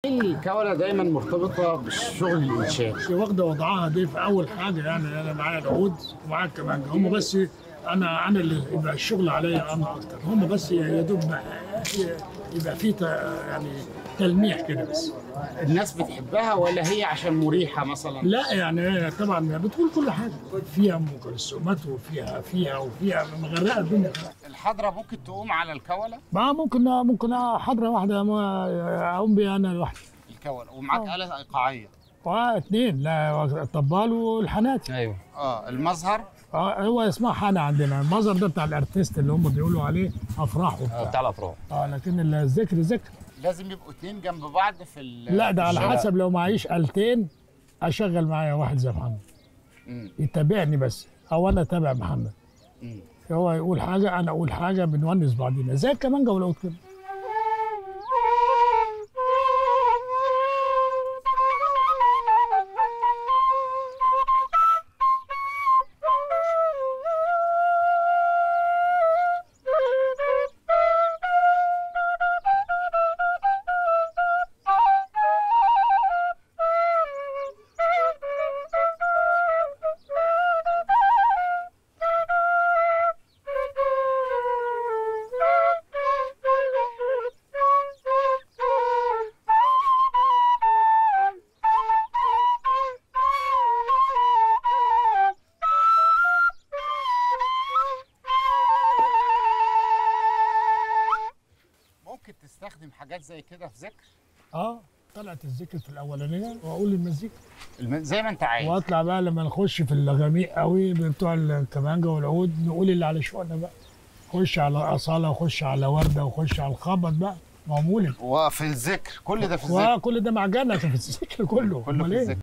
الكوله دايما مرتبطه بالشغل الانشائي واخده وضعها دي في اول حاجه يعني انا معايا العود ومعايا الكمانجه هم بس انا انا اللي يبقى الشغل عليا انا اكتر هم بس يا دوب يبقى في ت- يعني تلميح كده بس الناس بتحبها ولا هي عشان مريحه مثلا لا يعني هي طبعا بتقول كل حاجه فيها ام كلثومات وفيها فيها وفيها مغرقه الدنيا الحضره ممكن تقوم على الكوله ما ممكن ممكن حضره واحده ما اقوم بيها انا لوحدي الكوله ومعاك اله ايقاعيه واثنين لا الطبال والحنات ايوه اه المظهر اه هو اسمها حنا عندنا المظهر ده بتاع الارتيست اللي هم بيقولوا عليه افراح آه، وبتاع بتاع الافراح اه لكن الذكر ذكر لازم يبقوا اتنين جنب بعض في ال لا ده على الشارع. حسب لو معيش آلتين اشغل معايا واحد زي محمد مم. يتابعني بس او انا اتابع محمد مم. هو يقول حاجه انا اقول حاجه بنونس بعضينا زي الكمانجه والعود كده ممكن تستخدم حاجات زي كده في ذكر اه طلعت الذكر في الاولانيه واقول المزيكا الم- زي ما انت عايز واطلع بقى لما نخش في الغميق قوي بتوع الكمانجه والعود نقول اللي على شوقنا بقى خش على اصاله وخش على ورده وخش على الخبط بقى معمول وفي الذكر كل ده في الذكر وكل ده معجنه في الذكر كله كله امال في ايه الذكر